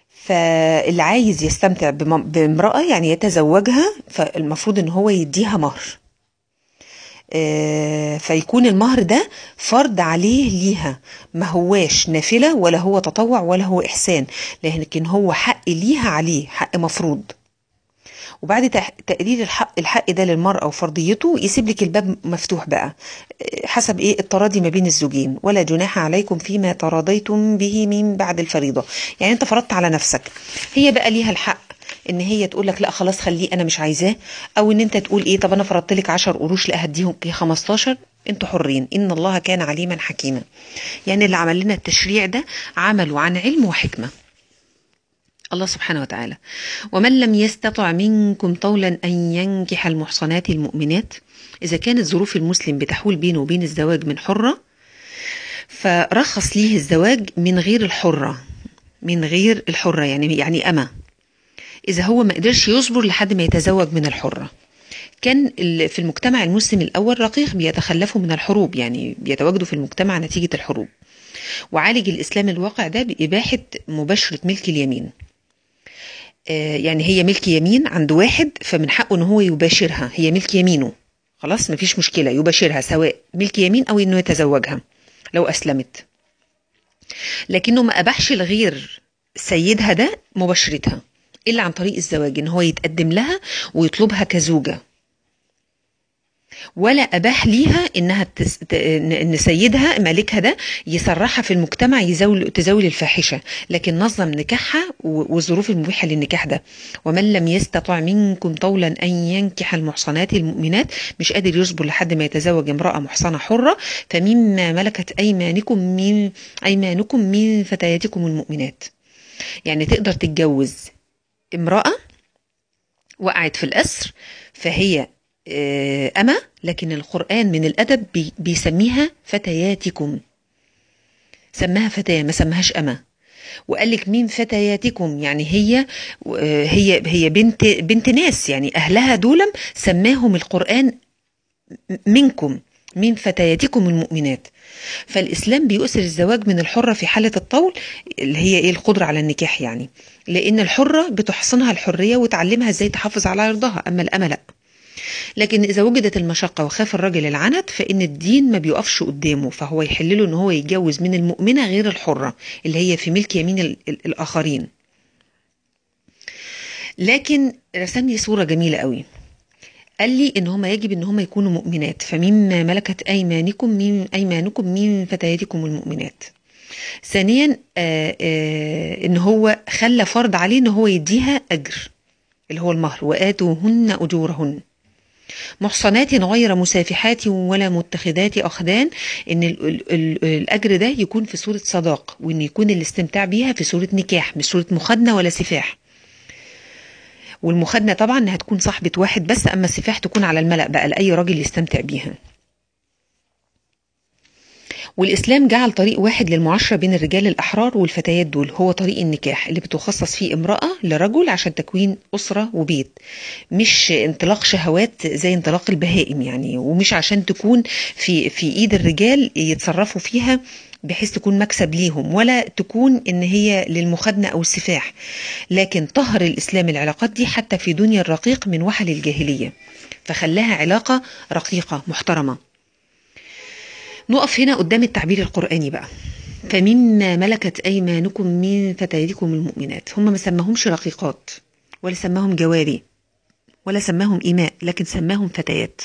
فاللي عايز يستمتع بم- بامرأة يعني يتزوجها فالمفروض ان هو يديها مهر آه، فيكون المهر ده فرض عليه ليها ما هواش نافلة ولا هو تطوع ولا هو إحسان لكن هو حق ليها عليه حق مفروض وبعد تح- تقرير الحق الحق ده للمرأة وفرضيته يسيب لك الباب مفتوح بقى آه، حسب ايه التراضي ما بين الزوجين ولا جناح عليكم فيما تراضيتم به من بعد الفريضة يعني انت فرضت على نفسك هي بقى ليها الحق ان هي تقول لك لا خلاص خليه انا مش عايزاه او ان انت تقول ايه طب انا فرضت لك 10 قروش لا هديهم 15 انتوا حرين ان الله كان عليما حكيما يعني اللي عمل لنا التشريع ده عمله عن علم وحكمه الله سبحانه وتعالى ومن لم يستطع منكم طولا أن ينكح المحصنات المؤمنات إذا كانت ظروف المسلم بتحول بينه وبين الزواج من حرة فرخص ليه الزواج من غير الحرة من غير الحرة يعني يعني أما إذا هو ما قدرش يصبر لحد ما يتزوج من الحرة كان ال- في المجتمع المسلم الأول رقيق بيتخلفوا من الحروب يعني بيتواجدوا في المجتمع نتيجة الحروب وعالج الإسلام الواقع ده بإباحة مباشرة ملك اليمين آه، يعني هي ملك يمين عند واحد فمن حقه ان هو يباشرها هي ملك يمينه خلاص مفيش مشكلة يباشرها سواء ملك يمين او انه يتزوجها لو اسلمت لكنه ما اباحش لغير سيدها ده مباشرتها الا عن طريق الزواج ان هو يتقدم لها ويطلبها كزوجة ولا اباح ليها انها تس... ت- ان إن سيدها مالكها ده يسرحها في المجتمع يزول تزاول الفاحشه لكن نظم نكاحها و- والظروف المبيحه للنكاح ده ومن لم يستطع منكم طولا ان ينكح المحصنات المؤمنات مش قادر يصبر لحد ما يتزوج امراه محصنه حره فمما ملكت ايمانكم من ايمانكم من فتياتكم المؤمنات يعني تقدر تتجوز امراه وقعت في الأسر فهي آه، أما لكن القرآن من الأدب بي- بيسميها فتياتكم سماها فتاة ما سماهاش أما وقال لك مين فتياتكم يعني هي آه، هي هي بنت بنت ناس يعني أهلها دولم سماهم القرآن منكم من فتياتكم المؤمنات فالإسلام بيؤثر الزواج من الحرة في حالة الطول اللي هي إيه القدرة على النكاح يعني لأن الحرة بتحصنها الحرية وتعلمها إزاي تحافظ على عرضها أما الأمة لأ لكن إذا وجدت المشقة وخاف الراجل العنت فإن الدين ما بيقفش قدامه فهو يحلله إن هو يتجوز من المؤمنة غير الحرة اللي هي في ملك يمين ال- ال- الآخرين لكن رسم لي صورة جميلة قوي قال لي ان هما يجب ان هما يكونوا مؤمنات فمما ملكت ايمانكم من ايمانكم من فتياتكم المؤمنات ثانيا آه آه ان هو خلى فرض عليه ان هو يديها اجر اللي هو المهر واتوهن اجورهن محصنات غير مسافحات ولا متخذات اخدان ان ال ال ال الاجر ده يكون في صوره صداق وان يكون الاستمتاع بيها في صوره نكاح مش صوره مخادنه ولا سفاح والمخادنه طبعا انها تكون صاحبه واحد بس اما السفاح تكون على الملأ بقى لاي راجل يستمتع بيها والإسلام جعل طريق واحد للمعاشرة بين الرجال الأحرار والفتيات دول هو طريق النكاح اللي بتخصص فيه امرأة لرجل عشان تكوين أسرة وبيت مش انطلاق شهوات زي انطلاق البهائم يعني ومش عشان تكون في في إيد الرجال يتصرفوا فيها بحيث تكون مكسب ليهم ولا تكون ان هي للمخادنة او السفاح لكن طهر الاسلام العلاقات دي حتى في دنيا الرقيق من وحل الجاهلية فخلاها علاقة رقيقة محترمة نقف هنا قدام التعبير القرآني بقى فمما ملكت أيمانكم من فتياتكم المؤمنات هم ما سماهمش رقيقات ولا سماهم جواري ولا سماهم إماء لكن سماهم فتيات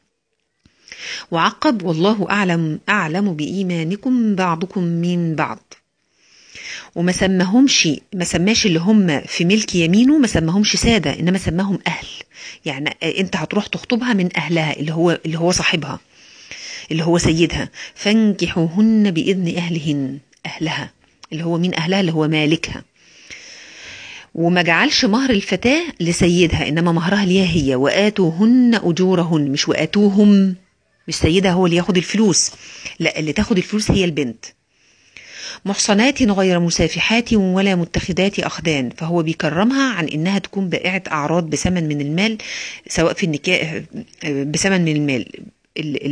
وعقب والله أعلم أعلم بإيمانكم بعضكم من بعض وما سماهمش ما سماش اللي هم في ملك يمينه ما سماهمش سادة إنما سماهم أهل يعني أنت هتروح تخطبها من أهلها اللي هو اللي هو صاحبها اللي هو سيدها فانكحوهن بإذن أهلهن أهلها اللي هو مين أهلها اللي هو مالكها وما جعلش مهر الفتاة لسيدها إنما مهرها ليها هي وآتوهن أجورهن مش وآتوهم مش سيدها هو اللي ياخد الفلوس لا اللي تاخد الفلوس هي البنت محصنات غير مسافحات ولا متخذات أخدان فهو بيكرمها عن إنها تكون بائعة أعراض بثمن من المال سواء في النكاح بثمن من المال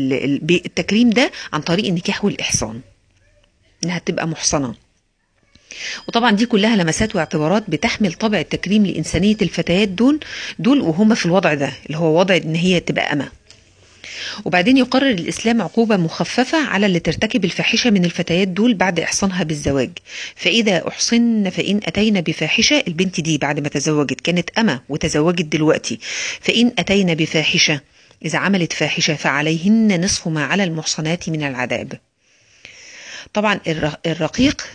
التكريم ده عن طريق النكاح والإحصان إنها تبقى محصنة وطبعا دي كلها لمسات واعتبارات بتحمل طابع التكريم لإنسانية الفتيات دول دول وهم في الوضع ده اللي هو وضع إن هي تبقى أمة وبعدين يقرر الإسلام عقوبة مخففة على اللي ترتكب الفاحشة من الفتيات دول بعد إحصانها بالزواج فإذا أحصن فإن أتينا بفاحشة البنت دي بعد ما تزوجت كانت أمة وتزوجت دلوقتي فإن أتينا بفاحشة إذا عملت فاحشة فعليهن نصف ما على المحصنات من العذاب طبعا الرقيق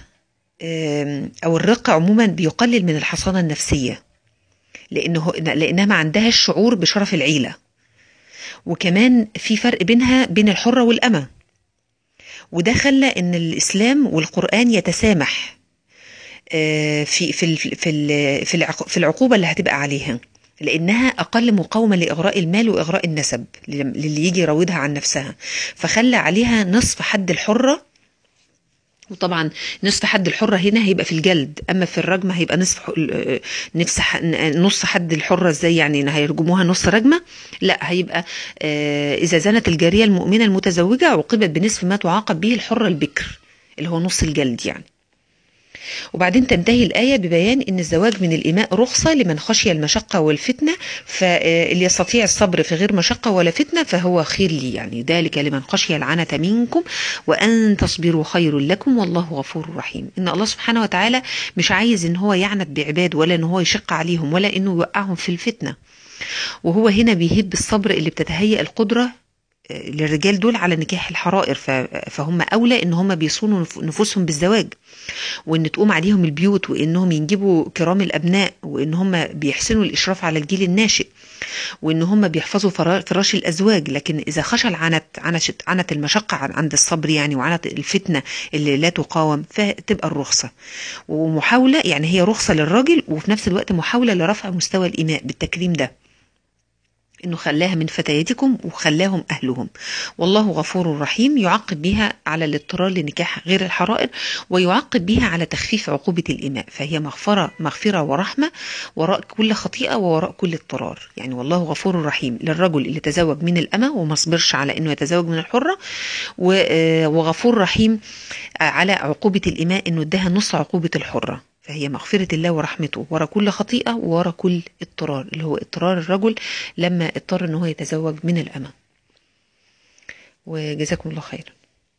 أو الرق عموما بيقلل من الحصانة النفسية لأنه لأنها ما عندهاش شعور بشرف العيلة وكمان في فرق بينها بين الحرة والأمة وده خلى ان الاسلام والقرآن يتسامح في في في في العقوبة اللي هتبقى عليها لانها اقل مقاومه لاغراء المال واغراء النسب للي يجي يراودها عن نفسها فخلى عليها نصف حد الحره وطبعا نصف حد الحرة هنا هيبقى في الجلد أما في الرجمة هيبقى نصف نفس نص حد الحرة ازاي يعني هيرجموها نص رجمة لا هيبقى إذا زنت الجارية المؤمنة المتزوجة عوقبت بنصف ما تعاقب به الحرة البكر اللي هو نص الجلد يعني وبعدين تنتهي الآية ببيان أن الزواج من الإماء رخصة لمن خشي المشقة والفتنة فاللي يستطيع الصبر في غير مشقة ولا فتنة فهو خير لي يعني ذلك لمن خشي العنة منكم وأن تصبروا خير لكم والله غفور رحيم إن الله سبحانه وتعالى مش عايز إن هو يعنت بعباد ولا إن هو يشق عليهم ولا إنه يوقعهم في الفتنة وهو هنا بيهب الصبر اللي بتتهيأ القدرة للرجال دول على نكاح الحرائر فهم أولى إن هم بيصونوا نفوسهم بالزواج وإن تقوم عليهم البيوت وإنهم ينجبوا كرام الأبناء وإن هم بيحسنوا الإشراف على الجيل الناشئ وإن هم بيحفظوا فراش الأزواج لكن إذا خشى العنت عنت عنت المشقة عند الصبر يعني وعنت الفتنة اللي لا تقاوم فتبقى الرخصة ومحاولة يعني هي رخصة للراجل وفي نفس الوقت محاولة لرفع مستوى الإماء بالتكريم ده انه خلاها من فتياتكم وخلاهم اهلهم والله غفور رحيم يعاقب بها على الاضطرار لنكاح غير الحرائر ويعاقب بها على تخفيف عقوبة الإماء فهي مغفرة مغفرة ورحمة وراء كل خطيئة ووراء كل اضطرار يعني والله غفور رحيم للرجل اللي تزوج من الأمة وما صبرش على أنه يتزوج من الحرة وغفور رحيم على عقوبة الإماء أنه اداها نص عقوبة الحرة فهي مغفرة الله ورحمته ورا كل خطيئة ورا كل اضطرار اللي هو اضطرار الرجل لما اضطر ان هو يتزوج من الأمة وجزاكم الله خير